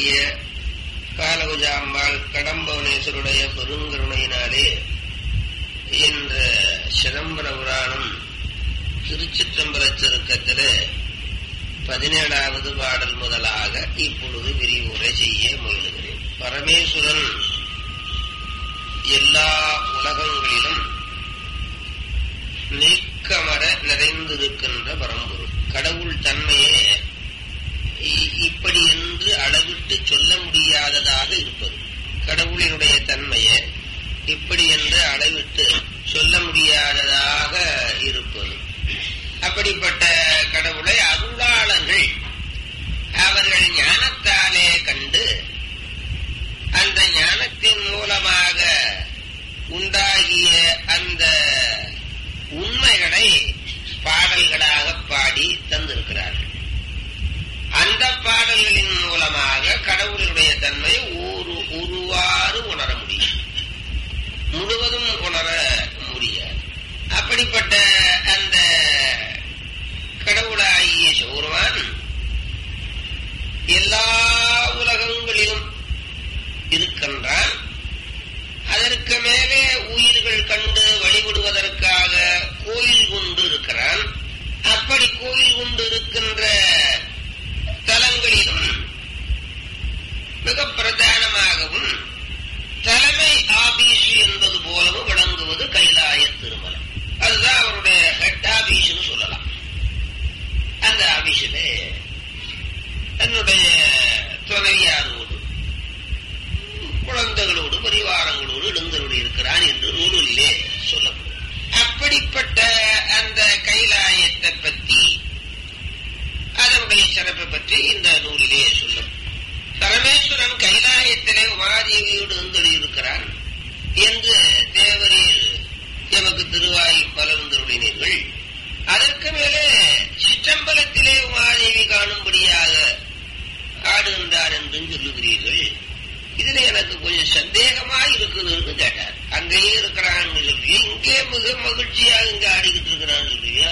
செய்ய காலகுஜாம்பாள் கடம்பவனேஸ்வருடைய பெருங்கருணையினாலே என்ற சிதம்பர புராணம் திருச்சிற்றம்பல சுருக்கத்தில் பதினேழாவது பாடல் முதலாக இப்பொழுது விரிவுரை செய்ய முயலுகிறேன் பரமேஸ்வரன் எல்லா உலகங்களிலும் நீக்கமர நிறைந்திருக்கின்ற பரம்பொருள் கடவுள் தன்மையே இப்படி என்று அளவிட்டு சொல்ல முடியாததாக இருப்பது கடவுளினுடைய தன்மையை இப்படி என்று அளவிட்டு சொல்ல முடியாததாக இருப்பது அப்படிப்பட்ட கடவுளை அருளாளர்கள் அவர்கள் ஞானத்தாலே கண்டு அந்த ஞானத்தின் மூலமாக உண்டாகிய அந்த உண்மைகளை பாடல்களாக பாடி தந்திருக்கிறார்கள் அந்த பாடல்களின் மூலமாக கடவுளுடைய தன்மை ஒரு ஒருவாறு உணர முடியும் முழுவதும் உணர முடியாது அப்படிப்பட்ட அந்த கடவுளாகிய சௌரவான் எல்லா உலகங்களிலும் இருக்கின்றான் அதற்கு மேலே உயிர்கள் கண்டு வழிபடுவதற்காக கோயில் கொண்டு இருக்கிறான் அப்படி கோயில் கொண்டு இருக்கின்ற தலங்களிலும் மிக பிரதானமாகவும் தலைமை ஆபீஸ் என்பது போலவும் விளங்குவது கைலாய திருமலை அதுதான் அவருடைய ஹெட் ஆபீஸ்னு சொல்லலாம் அந்த ஆபீஸில் தன்னுடைய துணைவியாரோடு குழந்தைகளோடு பரிவாரங்களோடு எழுந்தருள் இருக்கிறான் என்று நூலிலே சொல்லப்படும் அப்படிப்பட்ட அந்த கைலாயத்தை பற்றி அதனுடைய சிறப்பை பற்றி இந்த நூலிலே சொல்லும் பரமேஸ்வரன் கைலாயத்திலே உமாதேவியோடு எழுந்தருள் இருக்கிறான் என்று தேவரீர் எமக்கு திருவாய் பலர்ந்தருளினீர்கள் அதற்கு மேலே சிற்றம்பலத்திலே உமாதேவி காணும்படியாக ஆடுகின்றார் என்றும் சொல்லுகிறீர்கள் இதுல எனக்கு கொஞ்சம் சந்தேகமா இருக்குதுன்னு கேட்டார் அங்கேயே இருக்கிறான்னு சொல்லி இங்கே மிக மகிழ்ச்சியாக இங்க ஆடிக்கிட்டு இருக்கிறான்னு சொல்லுவியா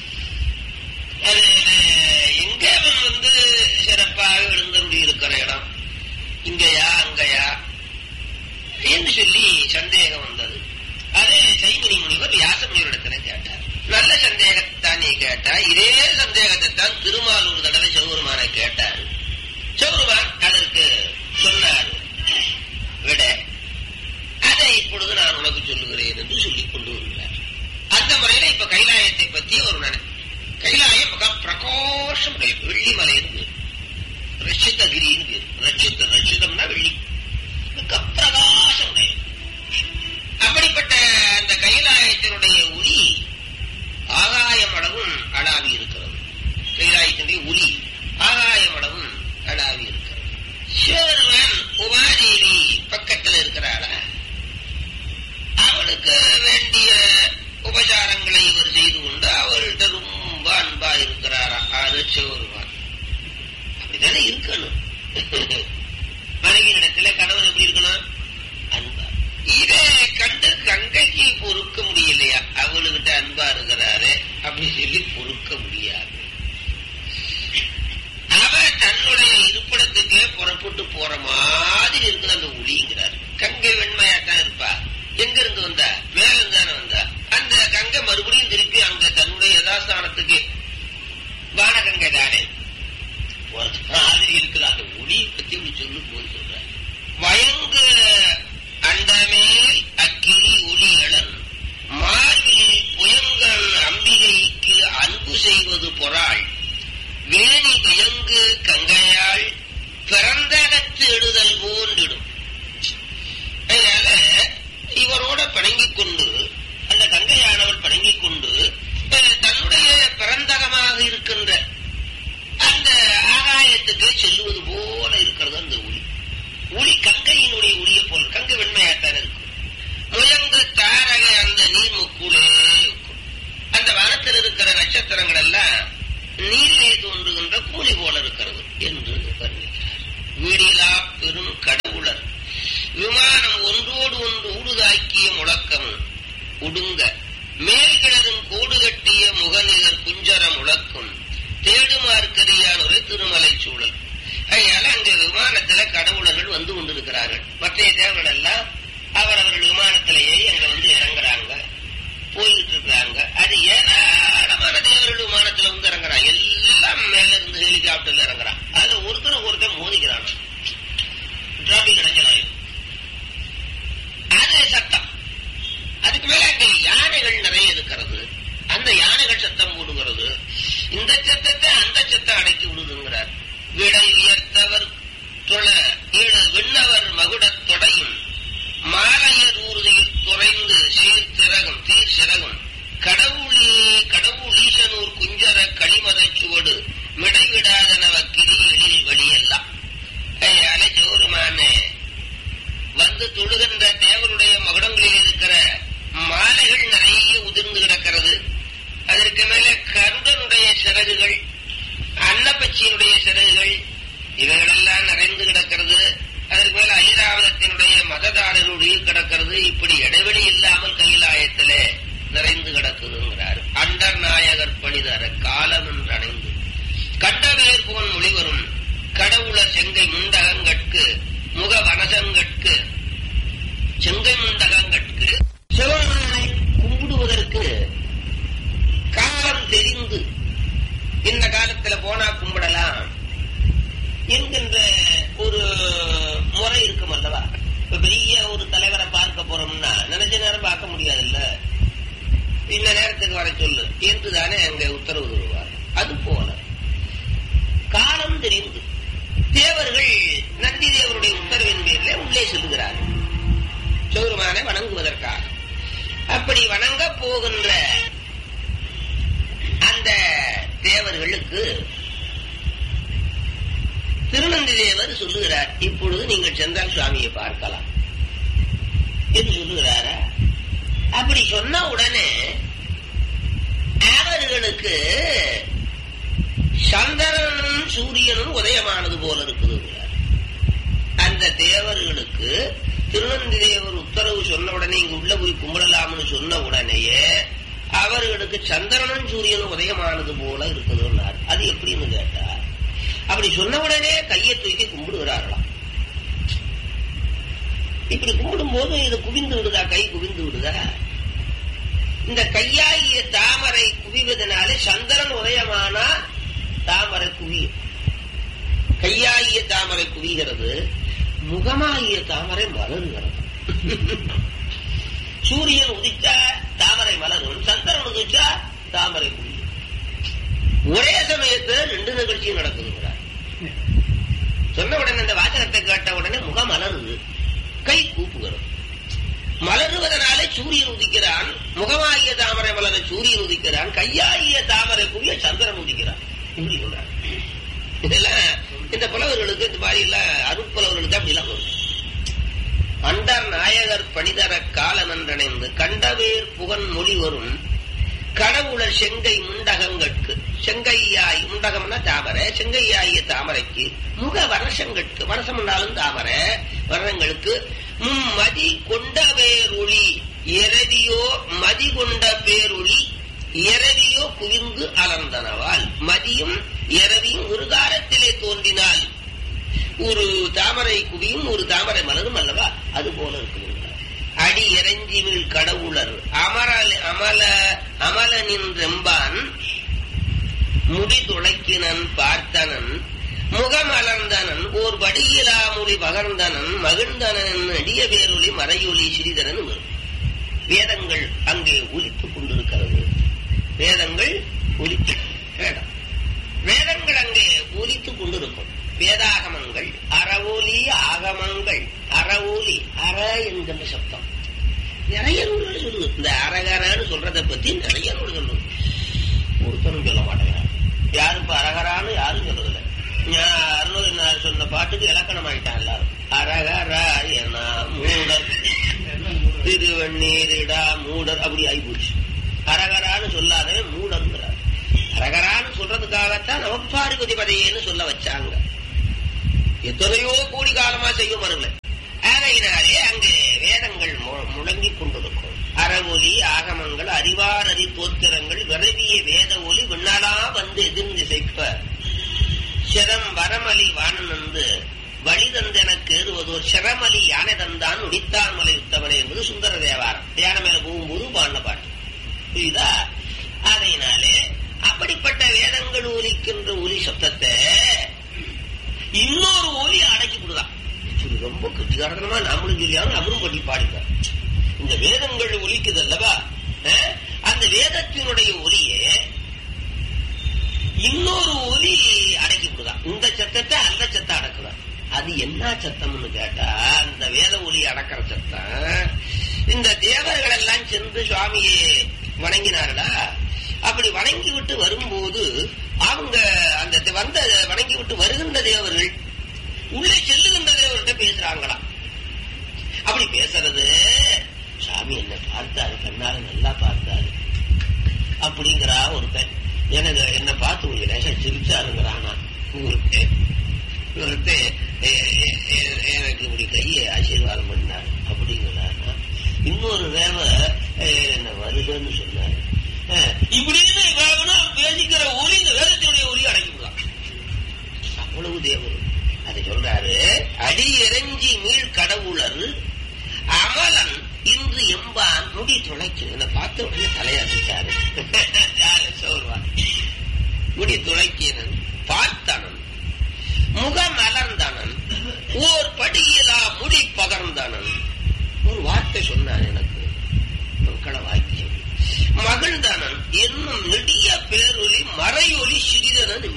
அது எங்க அவன் வந்து சிறப்பாக எழுந்தருளி இருக்கிற இடம் இங்கயா அங்கயா என்று சொல்லி சந்தேகம் வந்தது அதே சைமணி முனிவர் வியாசமுனிவரிடத்துல கேட்டார் நல்ல சந்தேகத்தானே கேட்டா இதே சந்தேகத்தை தான் திருமாலூர் தடவை சிவபெருமான கேட்டார் சிவபெருமான் அதற்கு சொன்னார் விட அதை இப்பொழுது நான் உனக்கு சொல்லுகிறேன் என்று சொல்லிக் கொண்டு வருகிறார் அந்த முறையில இப்ப கைலாயத்தை பத்தி ஒரு நட கைலாயம் மிக பிரகாசம் வெள்ளிமலைன்னு பேர் ரட்சிதகிரின்னு பேர் ரட்சித்த ரட்சிதம்னா வெள்ளி மிக பிரகாசம் அப்படிப்பட்ட அந்த கைலாயத்தினுடைய ஒளி ஆகாயம் அளவும் அளாவி இருக்கிறது கைலாயத்தினுடைய ஒளி ஆகாயம் அளவும் அளாவி இருக்கிறது சிவபெருமான் உமாதேவி பக்கத்தில் இருக்கிறாளா அவளுக்கு வேண்டிய உபசாரங்களை இவர் செய்து கொண்டு அவள்கிட்ட ரொம்ப அன்பா இருக்கிறாரா அது சிவபெருமான் அப்படித்தானே இருக்கணும் மனைவியிடத்துல கணவன் எப்படி இருக்கணும் அன்பா இதை கண்டு கங்கைக்கு பொறுக்க முடியலையா அவளுகிட்ட அன்பா இருக்கிறாரு அப்படி சொல்லி பொறுக்க முடியாது அவ தன்னுடைய இருப்பிடத்துக்கே புறப்பட்டு போற மாதிரி இருக்குது அந்த ஒளிங்கிறார் கங்கை வெண்மையாத்தான் இருப்பா எங்க இருந்து வந்தா மேல இருந்தானே வந்தா அந்த கங்கை மறுபடியும் திருப்பி அங்க தன்னுடைய யதாஸ்தானத்துக்கு வானகங்கை தானே போறது மாதிரி இருக்குது அந்த ஒளியை பத்தி இப்படி சொல்லு போய் சொல்ற வயங்கு அண்டமேல் அக்கிரி ஒளி எழன் மார்பில் புயங்கன் அம்பிகைக்கு அன்பு செய்வது புற கடவுளர்கள் வந்து கொண்டிருக்கிறார்கள் மற்ற தேவர்கள் எல்லாம் அவரவர்கள் விமானத்திலேயே அங்க வந்து இறங்குறாங்க போய்கிட்டு இருக்கிறாங்க அது ஏராளமான தேவர்கள் விமானத்துல வந்து இறங்குறாங்க எல்லாம் மேல இருந்து ஹெலிகாப்டர்ல இறங்குறான் அதுல ஒருத்தர் ஒருத்தர் மோதிக்கிறான் டிராபிக் இடைஞ்சலாயும் அது சத்தம் அதுக்கு மேல அங்க யானைகள் நிறைய இருக்கிறது அந்த யானைகள் சத்தம் போடுகிறது இந்த சத்தத்தை அந்த சத்தம் அடக்கி விடுதுங்கிறார் விடை உயர்த்தவர் தொழ ஈடு விண்ணவர் மகுடத் தொடையும் மாலையர் ஊர்தியில் துறைந்து சீர் சிறகும் தீர் சிறகும் கடவுளி கடவுளீசனூர் குஞ்சர களிமதச் சுவடு மிடைவிடாதனவ கிரி எழில் வழியெல்லாம் அலை ஜோருமானே வந்து தொழுகின்ற தேவனுடைய மகுடங்களில் இருக்கிற மாலைகள் நிறைய உதிர்ந்து கிடக்கிறது அதற்கு மேலே கருடனுடைய சிறகுகள் அன்னப்பச்சியினுடைய சிறகுகள் இவைகளெல்லாம் நிறைந்து கிடக்கிறது அதற்கு மேல ஐராவதத்தினுடைய மததாரருடைய கிடக்கிறது இப்படி இடைவெளி இல்லாமல் கைலாயத்திலே நிறைந்து கிடக்குதுங்கிறார் அண்டர் நாயகர் பணிதர காலம் என்று அணைந்து கண்டவேர் போன் மொழிவரும் கடவுள செங்கை முண்டகங்கட்கு முக வனசங்கட்கு செங்கை முண்டகங்கட்கு சிவபெருமானை கும்பிடுவதற்கு காலம் தெரிந்து இந்த காலத்துல போனா கும்பிடலாம் என்கின்ற ஒரு முறை இருக்கும் அல்லவா இப்ப பெரிய ஒரு தலைவரை பார்க்க போறோம்னா நினைச்ச நேரம் பார்க்க முடியாதுல்ல இந்த நேரத்துக்கு வர சொல்லு என்று தானே அங்க உத்தரவு தருவார் அது போல காலம் தெரிந்து தேவர்கள் நந்தி தேவருடைய உத்தரவின் பேரில் உள்ளே செல்லுகிறார்கள் சிவருமானை வணங்குவதற்காக அப்படி வணங்க போகின்ற அந்த தேவர்களுக்கு திருநந்தி தேவர் சொல்லுகிறார் இப்பொழுது நீங்கள் சென்றால் சுவாமியை பார்க்கலாம் என்று சொல்லுகிறாரா அப்படி சொன்ன உடனே அவர்களுக்கு சந்திரனும் சூரியனும் உதயமானது போல இருக்குதுங்கிறார் அந்த தேவர்களுக்கு திருநந்தி தேவர் உத்தரவு சொன்ன உடனே இங்க உள்ள போய் கும்பிடலாம்னு சொன்ன உடனேயே அவர்களுக்கு சந்திரனும் சூரியனும் உதயமானது போல இருக்குதுன்னார் அது எப்படின்னு கேட்டார் அப்படி சொன்ன உடனே கையை தூக்கி கும்பிடுகிறார்களாம் இப்படி கும்பிடும் போது இது குவிந்து விடுதா கை குவிந்து விடுதா இந்த கையாகிய தாமரை குவிவதனாலே சந்திரன் உதயமானா தாமரை குவியும் கையாகிய தாமரை குவிகிறது முகமாகிய தாமரை மலருகிறது சூரியன் உதிச்சா தாமரை மலரும் சந்திரன் உதிச்சா தாமரை குவியும் ஒரே சமயத்தில் ரெண்டு நிகழ்ச்சியும் நடக்குதுங்கிறார் சொன்ன உடனே இந்த வாசகத்தை கேட்ட உடனே முகம் மலருது கை கூப்புகிறது மலருவதனாலே சூரியன் உதிக்கிறான் முகமாகிய தாமரை மலர சூரியன் உதிக்கிறான் கையாகிய தாமரை குவிய சந்திரன் உதிக்கிறான் இப்படி சொல்றாங்க இதெல்லாம் இந்த புலவர்களுக்கு இந்த மாதிரி எல்லாம் அருட்புலவர்களுக்கு அப்படி எல்லாம் வரும் அண்டர் நாயகர் பணிதர காலமென்றணைந்து கண்டவேர் புகன் மொழி வரும் கடவுளர் செங்கை முண்டகங்கட்கு செங்கையாய் முண்டகம்னா தாமரை செங்கையாகிய தாமரைக்கு முக வரசங்கட்கு வரசம்னாலும் தாமரை வர்ணங்களுக்கு மும்மதி கொண்ட பேரொளி இரவியோ மதி கொண்ட பேரொளி இரவியோ குவிந்து அலர்ந்தனவால் மதியும் இரவியும் ஒரு காலத்திலே தோன்றினால் ஒரு தாமரை குவியும் ஒரு தாமரை மலரும் அல்லவா அது போல இருக்குதுங்க அடி இறைஞ்சிமிழ் கடவுளர் அமரல் அமல அமலனின் ரெம்பான் முடி துளைக்கினன் பார்த்தனன் முகமலர்ந்தனன் ஓர் வடியிலா மொழி பகர்ந்தனன் மகிழ்ந்தனன் அடிய பேரொலி மறையொலி சிறிதனன் வரும் வேதங்கள் அங்கே ஒலித்துக் கொண்டிருக்கிறது வேதங்கள் ஒலித்து வேதம் வேதங்கள் அங்கே ஒலித்துக் கொண்டிருக்கும் வேதாகமங்கள் அறவோலி ஆகமங்கள் அறவோலி அற என்கின்ற சப்தம் நிறைய நூல்கள் சொல்லுது இந்த அரகரன்னு சொல்றதை பத்தி நிறைய நூல் சொல்லுது ஒருத்தரும் சொல்ல மாட்டேங்கிறான் யாரும் இப்ப அரகரான்னு யாரும் சொல்றதில்ல அருணகிரிநாதர் சொன்ன பாட்டுக்கு இலக்கணம் ஆயிட்டான் எல்லாரும் அரகராயனா மூடர் திருவண்ணீரிடா மூடர் அப்படி ஆயிப்போச்சு அரகரான்னு சொல்லாதவன் மூடர்ங்கிறார் அரகரான்னு சொல்றதுக்காகத்தான் நவப்பாரிபதி பதையேன்னு சொல்ல வச்சாங்க எத்தனையோ கோடி காலமா செய்யும் மருங்க ஆகையினாலே அங்கு வேதங்கள் முழங்கிக் கொண்டிருக்கும் அறவொலி ஆகமங்கள் அறிவார் அறி தோத்திரங்கள் விரவிய வேத ஒலி விண்ணலா வந்து எதிர்ந்து செய்ப்ப சிரம் வரமலி வானந்து வழி தந்து எனக்கு ஏறுவதோர் சிரமலி யானை தந்தான் உடித்தான் மலை உத்தமனே என்பது சுந்தர தேவாரம் யானை மேல போகும்போது பாடின பாட்டு புரியுதா அதையினாலே அப்படிப்பட்ட வேதங்கள் ஒலிக்கின்ற ஒலி சப்தத்தை இன்னொரு ஒலி அடக்கி விடுதான் இது ரொம்ப கட்டிகாரமா நாமளும் சொல்லியாலும் அவரும் பண்ணி பாடிப்பார் இந்த வேதங்கள் ஒலிக்குது அல்லவா அஹ், அந்த வேதத்தினுடைய ஒலியே இன்னொரு ஒலி அடக்கி விடுதான் இந்த சத்தத்தை அந்த சத்தம் அடக்குதான் அது என்ன சத்தம்னு கேட்டா அந்த வேத ஒலி அடக்கிற சத்தம் இந்த தேவர்கள் எல்லாம் சென்று சுவாமியை வணங்கினார்களா அப்படி வணங்கி விட்டு வரும்போது அவங்க அந்த தே- வந்த வணங்கி விட்டு வருகின்ற தேவர்கள் உள்ளே செல்லுகின்ற தேவர்கிட்ட பேசுறாங்களாம் அப்படி பேசுறது சாமி என்ன பார்த்தாரு கண்ணால நல்லா பார்த்தாரு அப்படிங்கிறா ஒரு பெண் எனக்கு என்ன பார்த்து கொஞ்சம் லேசா சிரிச்சாருங்கிறானா ஒருத்தன் ஒருத்தன் எ- எ- எ- எனக்கு இப்படி கையை ஆசீர்வாதம் பண்ணாரு அப்படிங்கிறானா இன்னொரு தேவ அஹ், என்ன வருதுன்னு சொன்னாரு அஹ், இப்படின்னு இவனும் பேசிக்கிற ஒலி இந்த வேதத்தினுடைய ஒலி அடங்கிவிடலாம் அவ்வளவு தேவர் அதை சொல்றாரு அடி எரஞ்சி மீள் கடவுளர் அமலன் இன்று எம்பான் முடி துளைக்கு என்னை பார்த்த உடனே தலையாட்டிட்டாரு யாரு சொல்வார் முடி துளைக்கினன் பார்த்தனன் முகம் அலர்ந்தனன் ஓர் படியிலா முடி பகர்ந்தனன் ஒரு வார்த்தை சொன்னான் எனக்கு மங்கள வாக்கியம் மகிழ்ந்தனன் என்னும் நெடிய பேரொலி மறையொலி சிறிதனன்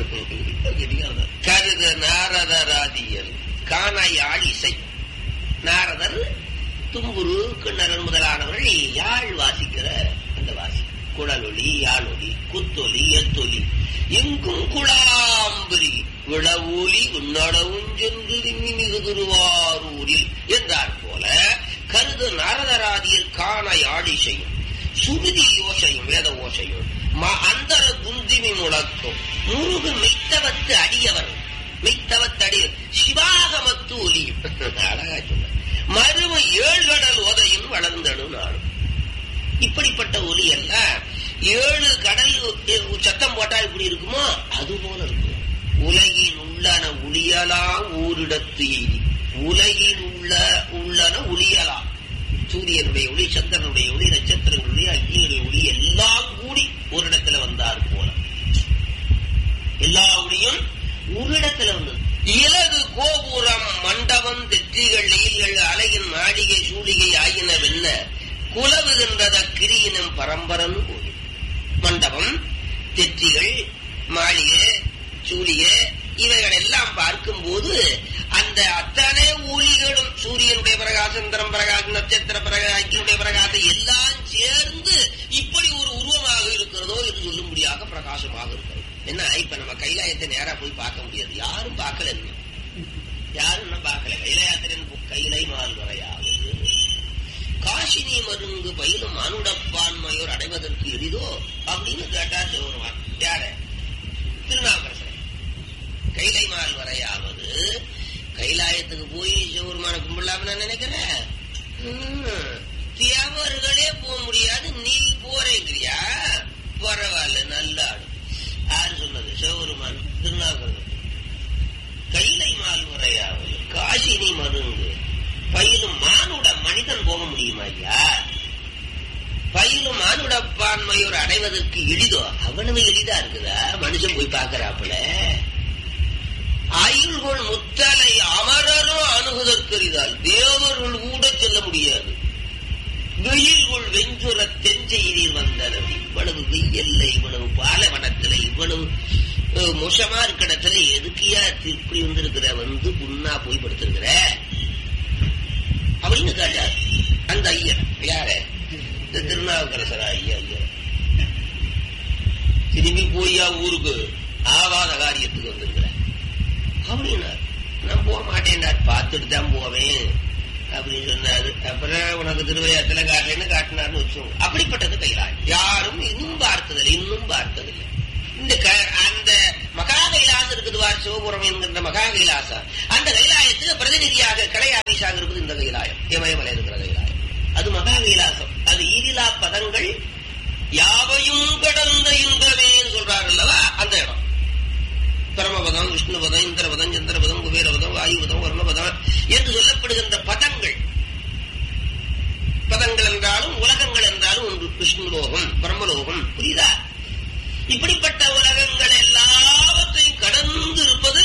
கருத நாரதராதியல் காணாயாழ் இசை நாரதர் தும்புரு கிண்ணறன் முதலானவர்கள் யாழ் வாசிக்கிற அந்த வாசி குழலொலி யாழொலி குத்தொலி எத்தொலி எங்கும் குழாம்பரி விளவொலி உன்னடவும் சென்று விம்மி மிகு திருவாரூரில் என்றார் போல கருது நாரதராதியில் காண யாழிசையும் சுருதி யோசையும் வேத ஓசையும் ம- அந்தர குந்திமி முழக்கும் முருகு மெய்த்தவத்து அடியவர் மெய்த்தவத்து அடி சிவாகமத்து ஒலியும் அழகா சொன்ன மறுவு ஏழ்கடல் உதையும் வளர்ந்தடு நாடும் இப்படிப்பட்ட ஒலி எல்லாம் ஏழு கடல் உ- சத்தம் போட்டா இப்படி இருக்குமோ அது போல இருக்கும் உலகில் உள்ளன ஒளியலாம் ஊரிடத்து எய்தி உலகில் உள்ள உள்ளன ஒளியலாம் சூரியனுடைய ஒளி சந்திரனுடைய ஒளி நட்சத்திரங்களுடைய அக்னியுடைய ஒளி எல்லாம் கூடி ஒரு இடத்துல வந்தார் போல எல்லா ஒளியும் ஒரு இடத்துல வந்தது இலகு கோபுரம் மண்டபம் தெற்றிகள் எயில்கள் அலையின் மாளிகை சூழிகை ஆகின வென்ன குலவுகின்றத கிரியினும் பரம்பரன் கோயில் மண்டபம் தெற்றிகள் மாளிகை சூழிகை இவைகள் எல்லாம் பார்க்கும்போது அந்த அத்தனை ஒளிகளும் சூரியனுடைய பிரகாசம் சந்திரன் பிரகாசம் நட்சத்திர பிரகாசம் அக்கினுடைய பிரகாசம் எல்லாம் சேர்ந்து இப்படி ஒரு உருவமாக இருக்கிறதோ என்று சொல்லும்படியாக பிரகாசமாக இருக்கிறது என்ன இப்ப நம்ம கைலாயத்தை நேரா போய் பார்க்க முடியாது யாரும் பார்க்கல இன்னும் யாரும் இன்னும் பார்க்கல கைலாயத்தின் கைலை மால் வரையாவது காசினி மருங்கு பயிலும் அனுடப்பான்மையோர் அடைவதற்கு எளிதோ அப்படின்னு கேட்டா சிவருமான் யாரு திருநாவுக்கரசர் கைலை மால் வரையாவது கைலாயத்துக்கு போய் சிவருமான கும்பிடலாம நான் நினைக்கிறேன் ம், தேவர்களே போக முடியாது நீ போறேங்கிறியா பரவாயில்ல நல்ல ஆடு யாரு சொன்னது சிவருமான் திருநாவுக்கரசர் கைலை மால் வரையாவது காசினி மருங்கு பயிலும் மானுட மனிதன் போக முடியுமா ஐயா பயிலும் மானுடப்பான்மையோர் அடைவதற்கு எளிதோ அவ்வளவு எளிதா இருக்குதா மனுஷன் போய் பார்க்கறாப்புல ஆயுள்கொள் முத்தலை அமரரும் அணுகுதற்கரிதால் தேவர்கள் கூட செல்ல முடியாது வெயில்கொள் வெஞ்சுர தென்செய்தியில் வந்தனர் இவ்வளவு வெயில்ல இவ்வளவு பாலைவனத்துல இவ்வளவு அஹ், மோசமா இருக்கிற இடத்துல எதுக்கியா இப்படி வந்திருக்கிற வந்து புண்ணா போய் படுத்திருக்கிற அப்படின்னு கேட்டார் அந்த ஐயர் யாரு இந்த திருநாவுக்கரசர் ஐயா ஐயர் திரும்பி போய்யா ஊருக்கு ஆவாத காரியத்துக்கு வந்திருக்கிற அப்படின்னார் நான் போக மாட்டேன்டார் பார்த்துட்டு தான் போவேன் அப்படின்னு சொன்னாரு அப்புறம் உனக்கு திருவையாத்துல காட்டுறேன்னு காட்டினார்னு வச்சோம் அப்படிப்பட்டது கைலாயம் யாரும் இன்னும் பார்த்ததில்லை இன்னும் பார்த்ததில்லை இந்த க- அந்த மகா கைலாசம் இருக்குது வார் சிவபுரம் என்கின்ற மகா கைலாசம் அந்த கைலாயத்துக்கு பிரதிநிதியாக கலை ஆபீஸாக இருக்குது இந்த கைலாயம் இமயமலை இருக்கிற கைலாயம் அது மகா கைலாசம் அது ஈரிலா பதங்கள் யாவையும் கடந்த இன்பமே சொல்றாரு அல்லவா அந்த இடம் பரமபதம் விஷ்ணுபதம் இந்திரபதம் சந்திரபதம் குபேரபதம் வாயுபதம் வருணபதம் என்று சொல்லப்படுகின்ற பதங்கள் பதங்கள் என்றாலும் உலகங்கள் என்றாலும் ஒன்று விஷ்ணுலோகம் பிரம்மலோகம் புரியுதா இப்படிப்பட்ட உலகங்கள் எல்லாவற்றையும் கடந்து இருப்பது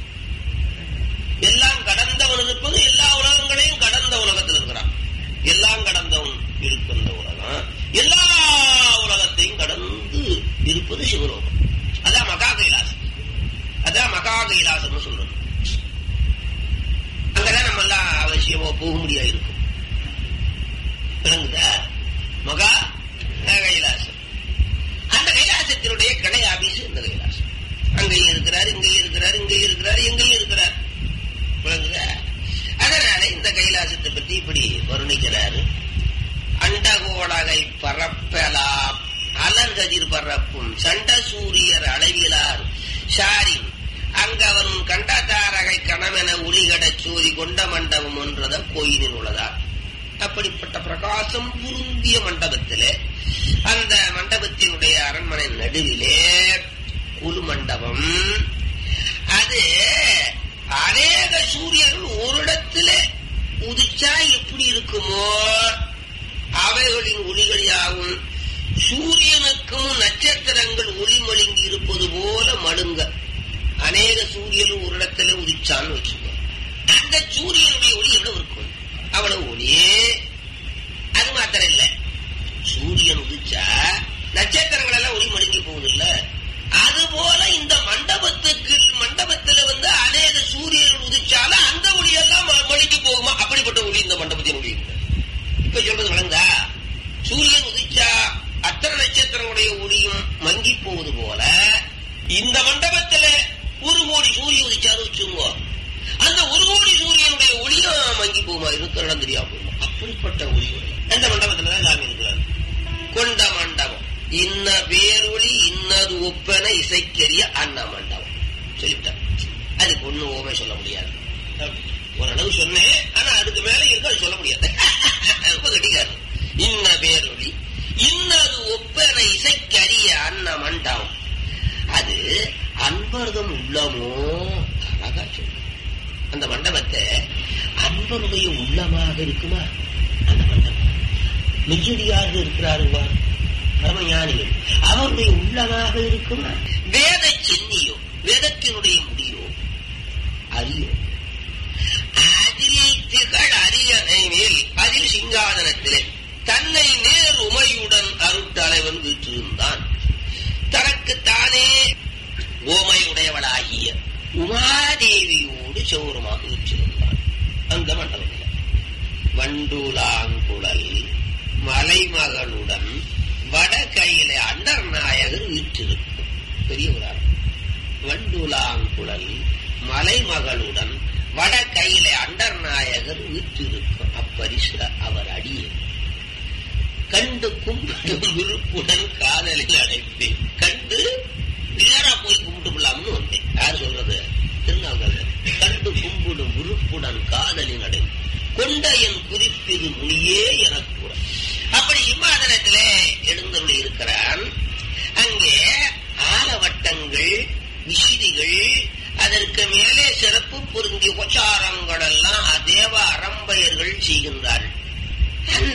எல்லாம் கடந்தவன் இருப்பது எல்லா உலகங்களையும் கடந்த உலகத்தில் இருக்கிறான் எல்லாம் கடந்தவன் இருக்கின்ற உலகம் எல்லா உலகத்தையும் கடந்து இருப்பது சிவலோகம் அதான் மகா கைலாசம் அதான் மகா கைலாசம்னு சொல்றது அங்கதான் நம்ம எல்லாம் அவசியமா போக முடியாது இருக்கும் விளங்குதா மகா கைலாசம் அந்த கைலாசத்தினுடைய கடை ஆபீஸ் இந்த கைலாசம் அங்கேயும் இருக்கிறார் இங்கேயும் இருக்கிறார் இங்கேயும் இருக்கிறார் எங்கேயும் இருக்கிறார் விளங்குதா அதனால இந்த கைலாசத்தை பற்றி இப்படி வருணிக்கிறாரு அண்டகோடகை பரப்பலாம் அலர்கதிர் பரப்பும் சண்ட சூரியர் அளவிலார் சாரின் அங்கவன் கண்டதாரகை கணமென ஒளிகடச் சோதி கொண்ட மண்டபம் ஒன்றத கோயிலில் உள்ளதார் அப்படிப்பட்ட பிரகாசம் புருந்திய மண்டபத்திலே அந்த மண்டபத்தினுடைய அரண்மனை நடுவிலே குழு மண்டபம் அது அநேக சூரியர்கள் ஒரு இடத்துல உதிச்சா எப்படி இருக்குமோ அவைகளின் ஒளிகளியாகும் சூரியனுக்கும் நட்சத்திரங்கள் ஒளி மழுங்கி இருப்பது போல மழுங்க அநேக சூரியனும் ஒரு இடத்துல உதிச்சான்னு வச்சுக்கோ அந்த சூரியனுடைய ஒளி எவ்வளவு இருக்கும் அவ்வளவு ஒளியே அது மாத்திரம் இல்ல சூரியன் உதிச்சா நட்சத்திரங்கள் எல்லாம் ஒளி மழுங்கி போகுது இல்ல அது போல இந்த மண்டபத்துக்கு மண்டபத்துல வந்து அநேக சூரியன் உதிச்சாலும் அந்த ஒளியெல்லாம் மழுங்கி போகுமா அப்படிப்பட்ட ஒளி இந்த மண்டபத்தின் ஒளி இப்ப சொல்றது விளங்குதா சூரியன் உதிச்சா அத்தனை நட்சத்திரங்களுடைய ஒளியும் மங்கி போவது போல இந்த மண்டபத்துல ஒரு கோடி சூரியன் உதிச்சாரு வச்சுங்க அந்த ஒரு கோடி சூரியனுடைய ஒளியும் மங்கி போகுமா இருக்கிற இடம் தெரியாம போகுமா அப்படிப்பட்ட ஒளி அந்த மண்டபத்துல தான் சாமி இருக்கிறார் கொண்ட மண்டபம் இன்ன பேரொளி இன்னது ஒப்பன இசைக்கரிய அன்ன மண்டபம் சொல்லிவிட்டார் அதுக்கு ஒண்ணு ஓமை சொல்ல முடியாது ஓரளவு சொன்னேன் ஆனா அதுக்கு மேல இருக்கு அது சொல்ல முடியாது ரொம்ப கட்டிக்காரு இன்ன பேரொளி இன்னது ஒப்பன இசைக்கரிய அன்ன மண்டபம் அது அன்பர்தம் உள்ளமோ அழகா சொல்லு அந்த மண்டபத்தை அன்பருடைய உள்ளமாக இருக்குமா அந்த மண்டபம் மெய்யடியாக இருக்கிறாருவா பரமஞானிகள் அவருடைய உள்ளமாக இருக்குமா வேத சென்னியோ வேதத்தினுடைய முடியோ அறியோ அதில் திகழ் அரியணை மேல் அதில் சிங்காதனத்திலே தன்னை நேர் உமையுடன் அருட்டலைவன் வீற்றிருந்தான் தனக்கு தானே ஓமையுடையவளாகிய உமாதேவியோடு சௌரமாக வீற்றிருந்தான் அந்த மண்டபத்தில் வண்டுலாங்குழல் மலைமகளுடன் வட கையில அண்டர் நாயகர் வீற்றிருக்கும் பெரிய உதாரணம் வண்டுலாங்குழல் மலைமகளுடன் வட கையில அண்டர் நாயகர் வீற்றிருக்கும் அப்பரிசு அவர் அடியே கண்டு கும்பிடும் விருப்புடன் காதலில் அடைப்பேன் கண்டு நேரா போய் கும்பிட்டு விடலாம்னு வந்தேன் யார் சொல்றது திருநாவுக்கரசர் கண்டு கும்பிடும் விருப்புடன் காதலின் அடை கொண்ட என் குறிப்பிது முனியே எனக்கு கூட அப்படி சிம்மாசனத்திலே எழுந்தருளி இருக்கிறான் அங்கே ஆலவட்டங்கள் விசிறிகள் அதற்கு மேலே சிறப்பு பொருந்திய உபச்சாரங்கள் எல்லாம் தேவ அறம்பயர்கள் செய்கின்றார்கள் அந்த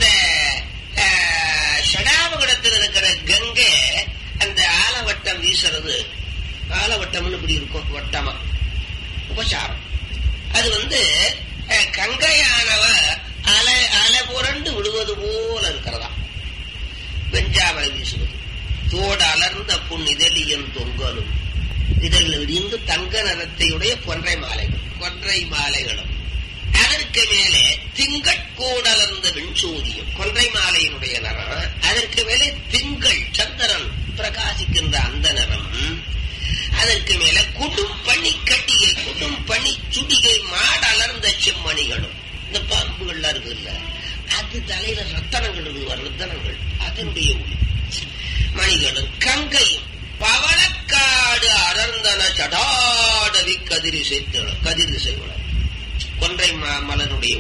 சடாபகடத்தில் இருக்கிற கங்கை அந்த ஆலவட்டம் வீசுறது ஆலவட்டம்னு இப்படி இருக்கும் வட்டமா உபச்சாரம் அது வந்து கங்கையானவ அலை அலை புரண்டு விடுவது போல இருக்கிறதா வெஞ்சாமலை வீசுவது தோடு அலர்ந்த புண் இதழியன் தொங்கலும் இதழ் இடிந்து தங்க நிறத்தையுடைய கொன்றை மாலைகள் கொன்றை மாலைகளும் அதற்கு மேலே திங்கட்கோடலர்ந்த வெண்சோதியம் கொன்றை மாலையினுடைய நிறம் அதற்கு மேலே திங்கள் சந்திரன் பிரகாசிக்கின்ற அந்த நிறம் அதற்கு மேல குடும் பனி கட்டிகை குடும் பனி சுடிகை மாடலர்ந்த செம்மணிகளும் இந்த பாம்புகள்லாம் இருக்கு இல்ல அது தலையில ரத்தனங்கள் இருக்கு ரத்தனங்கள் அதனுடைய ஒளி மணிகளும் கங்கையும் பவளக்காடு அடர்ந்தன சடாடவி கதிரிசை கதிரிசை கொன்றை மலருடைய